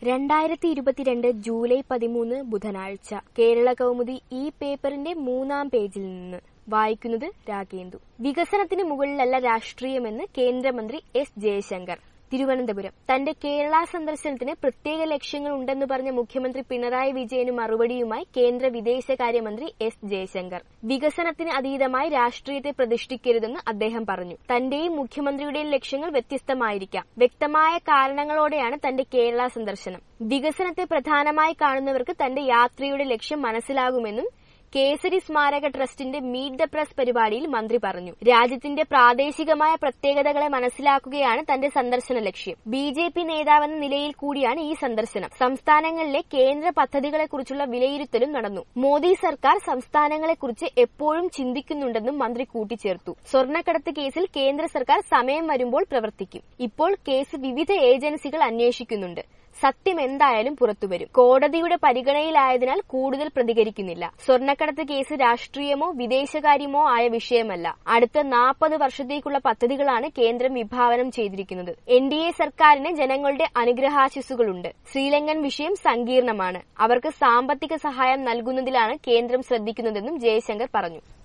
രണ്ടായിരത്തി ഇരുപത്തിരണ്ട് ജൂലൈ പതിമൂന്ന് ബുധനാഴ്ച കേരള കൗമുദി ഈ പേപ്പറിന്റെ മൂന്നാം പേജിൽ നിന്ന് വായിക്കുന്നത് രാഗേന്ദു വികസനത്തിന് മുകളിലല്ല രാഷ്ട്രീയമെന്ന് കേന്ദ്രമന്ത്രി എസ് ജയശങ്കർ തിരുവനന്തപുരം തന്റെ കേരള സന്ദർശനത്തിന് പ്രത്യേക ലക്ഷ്യങ്ങൾ ഉണ്ടെന്ന് പറഞ്ഞ മുഖ്യമന്ത്രി പിണറായി വിജയന് മറുപടിയുമായി കേന്ദ്ര വിദേശകാര്യമന്ത്രി എസ് ജയശങ്കർ വികസനത്തിന് അതീതമായി രാഷ്ട്രീയത്തെ പ്രതിഷ്ഠിക്കരുതെന്ന് അദ്ദേഹം പറഞ്ഞു തന്റെയും മുഖ്യമന്ത്രിയുടെയും ലക്ഷ്യങ്ങൾ വ്യത്യസ്തമായിരിക്കാം വ്യക്തമായ കാരണങ്ങളോടെയാണ് തന്റെ കേരള സന്ദർശനം വികസനത്തെ പ്രധാനമായി കാണുന്നവർക്ക് തന്റെ യാത്രയുടെ ലക്ഷ്യം മനസ്സിലാകുമെന്നും കേസരി സ്മാരക ട്രസ്റ്റിന്റെ മീറ്റ് ദ പ്രസ് പരിപാടിയിൽ മന്ത്രി പറഞ്ഞു രാജ്യത്തിന്റെ പ്രാദേശികമായ പ്രത്യേകതകളെ മനസ്സിലാക്കുകയാണ് തന്റെ സന്ദർശന ലക്ഷ്യം ബി ജെ പി നേതാവെന്ന നിലയിൽ കൂടിയാണ് ഈ സന്ദർശനം സംസ്ഥാനങ്ങളിലെ കേന്ദ്ര പദ്ധതികളെക്കുറിച്ചുള്ള വിലയിരുത്തലും നടന്നു മോദി സർക്കാർ സംസ്ഥാനങ്ങളെക്കുറിച്ച് എപ്പോഴും ചിന്തിക്കുന്നുണ്ടെന്നും മന്ത്രി കൂട്ടിച്ചേർത്തു സ്വർണ്ണക്കടത്ത് കേസിൽ കേന്ദ്ര സർക്കാർ സമയം വരുമ്പോൾ പ്രവർത്തിക്കും ഇപ്പോൾ കേസ് വിവിധ ഏജൻസികൾ അന്വേഷിക്കുന്നുണ്ട് സത്യം എന്തായാലും പുറത്തുവരും കോടതിയുടെ പരിഗണനയിലായതിനാൽ കൂടുതൽ പ്രതികരിക്കുന്നില്ല സ്വർണ്ണക്കടത്ത് കേസ് രാഷ്ട്രീയമോ വിദേശകാര്യമോ ആയ വിഷയമല്ല അടുത്ത നാൽപ്പത് വർഷത്തേക്കുള്ള പദ്ധതികളാണ് കേന്ദ്രം വിഭാവനം ചെയ്തിരിക്കുന്നത് എൻ ഡി എ സർക്കാരിന് ജനങ്ങളുടെ അനുഗ്രഹാശിസുകളുണ്ട് ശ്രീലങ്കൻ വിഷയം സങ്കീർണമാണ് അവർക്ക് സാമ്പത്തിക സഹായം നൽകുന്നതിലാണ് കേന്ദ്രം ശ്രദ്ധിക്കുന്നതെന്നും ജയശങ്കർ പറഞ്ഞു